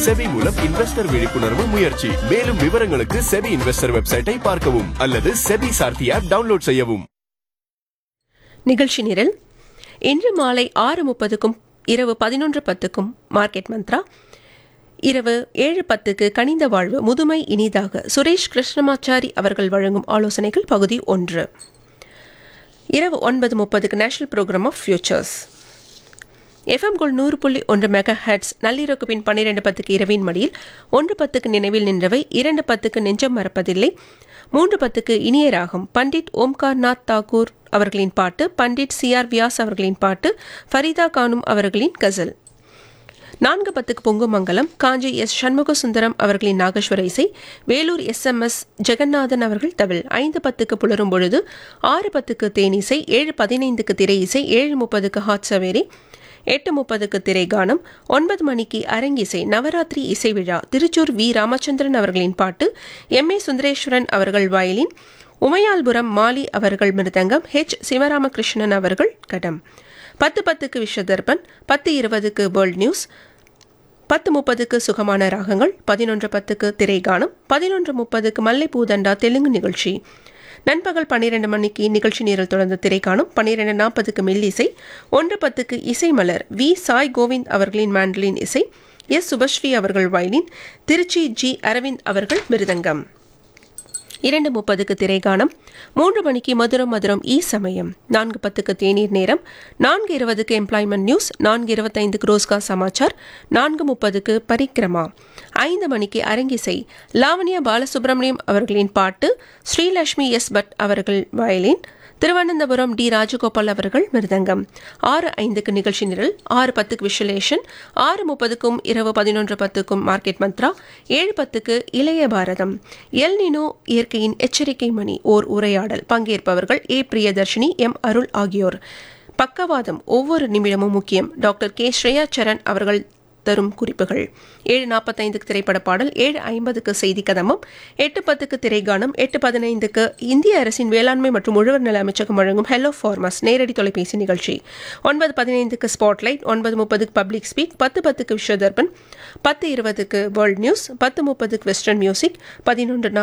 SEBI மூலம் investor விழிப்புணர்வு முயற்சி மேலும் விவரங்களுக்கு செபி இன்வெஸ்டர் வெப்சைட்டை பார்க்கவும் அல்லது செபி சார்த்தி ஆப் டவுன்லோட் செய்யவும் நிகழ்ச்சி நிரல் இன்று மாலை ஆறு முப்பதுக்கும் இரவு பதினொன்று பத்துக்கும் மார்க்கெட் மந்த்ரா இரவு ஏழு பத்துக்கு கனிந்த வாழ்வு முதுமை இனிதாக சுரேஷ் கிருஷ்ணமாச்சாரி அவர்கள் வழங்கும் ஆலோசனைகள் பகுதி ஒன்று இரவு ஒன்பது முப்பதுக்கு national programme of futures FM கோல் நூறு புள்ளி ஒன்று மெகா ஹெட்ஸ் நள்ளிரவுக்கு பின் பன்னிரண்டு பத்துக்கு இரவின் மடியில் ஒன்று பத்துக்கு நினைவில் நின்றவை இரண்டு பத்துக்கு நெஞ்சம் மறப்பதில்லை மூன்று பத்துக்கு இனிய ராகம் பண்டிட் ஓம்கார்நாத் தாக்கூர் அவர்களின் பாட்டு பண்டிட் சி ஆர் வியாஸ் அவர்களின் பாட்டு ஃபரிதா கானும் அவர்களின் கசல் நான்கு பத்துக்கு பொங்குமங்கலம் காஞ்சி எஸ் சண்முக சுந்தரம் அவர்களின் நாகேஸ்வர இசை Vellore S M S Jagannathan அவர்கள் தவில் ஐந்து பத்துக்கு புலரும் பொழுது ஆறு பத்துக்கு தேனிசை ஏழு பதினைந்துக்கு திரை இசை ஏழு முப்பதுக்கு ஹாட் சவேரி எட்டு முப்பதுக்கு திரைகானம் ஒன்பது மணிக்கு அரங்கிசை நவராத்திரி இசை விழா திருச்சூர் வி ராமச்சந்திரன் அவர்களின் பாட்டு எம் ஏ சுந்தரேஸ்வரன் அவர்கள் வயலின் உமையால்புரம் மாலி அவர்கள் மிருதங்கம் ஹெச் சிவராமகிருஷ்ணன் அவர்கள் கடம் பத்து பத்துக்கு விஸ்வதர்பன் பத்து இருபதுக்கு வேர்ல்ட் நியூஸ் பத்து முப்பதுக்கு சுகமான ராகங்கள் பதினொன்று பத்துக்கு திரைகானம் பதினொன்று முப்பதுக்கு மல்லைப்பூதண்டா தெலுங்கு நிகழ்ச்சி நண்பகல் பன்னிரண்டு மணிக்கு நிகழ்ச்சி நேரில் தொடர்ந்த திரைக்காணும் பன்னிரண்டு நாற்பதுக்கு மெல்லிசை ஒன்று பத்துக்கு இசை மலர் வி சாய் கோவிந்த் அவர்களின் மாண்டலின் இசை எஸ் சுபஸ்ரீ அவர்கள் வயலின் திருச்சி ஜி அரவிந்த் அவர்கள் மிருதங்கம் இரண்டு முப்பதுக்கு திரைகானம் மூன்று மணிக்கு மதுரம் மதுரம் ஈ சமயம் நான்கு பத்துக்கு தேநீர் நேரம் நான்கு இருபதுக்கு எம்ப்ளாய்மெண்ட் நியூஸ் நான்கு இருபத்தைந்துக்கு ரோஸ்கார் சமாச்சார் நான்கு முப்பதுக்கு பரிக்கிரமா ஐந்து மணிக்கு அரங்கிசை லாவண்யா பாலசுப்ரமணியம் அவர்களின் பாட்டு ஸ்ரீலட்சுமி எஸ் பட் அவர்கள் வயலின் திருவனந்தபுரம் டி ராஜகோபால் அவர்கள் மிருதங்கம் ஆறு ஐந்துக்கு நிகழ்ச்சி நிரல் ஆறு பத்துக்கு விஷுலேஷன் ஆறு முப்பதுக்கும் இரவு பதினொன்று பத்துக்கும் மார்க்கெட் மந்த்ரா ஏழு பத்துக்கு இளைய பாரதம் எல் நினோ இயற்கையின் எச்சரிக்கை மணி ஓர் உரையாடல் பங்கேற்பவர்கள் ஏ பிரியதர்ஷினி எம் அருள் ஆகியோர் பக்கவாதம் ஒவ்வொரு நிமிடமும் முக்கியம் டாக்டர் கே ஸ்ரேயா சரண் அவர்கள் தரும் குறிப்புகள் ஏழு நாற்பத்தைந்துக்கு திரைப்பட பாடல் ஏழு ஐம்பதுக்கு செய்தி கதமம் எட்டு பத்துக்கு திரைகானம் எட்டு பதினைந்துக்கு இந்திய அரசின் வேளாண்மை மற்றும் உழவர் நல அமைச்சகம் வழங்கும் ஹெலோ ஃபார்மஸ் நேரடி தொலைபேசி நிகழ்ச்சி ஒன்பது பதினைந்துக்கு ஸ்பாட்லைட் ஒன்பது முப்பதுக்கு பப்ளிக் ஸ்பீக் பத்து பத்துக்கு விஸ்வதர்பன் பத்து இருபதுக்கு வேர்ல்ட் நியூஸ் பத்து முப்பதுக்கு வெஸ்டர்ன் மியூசிக் பதினொன்று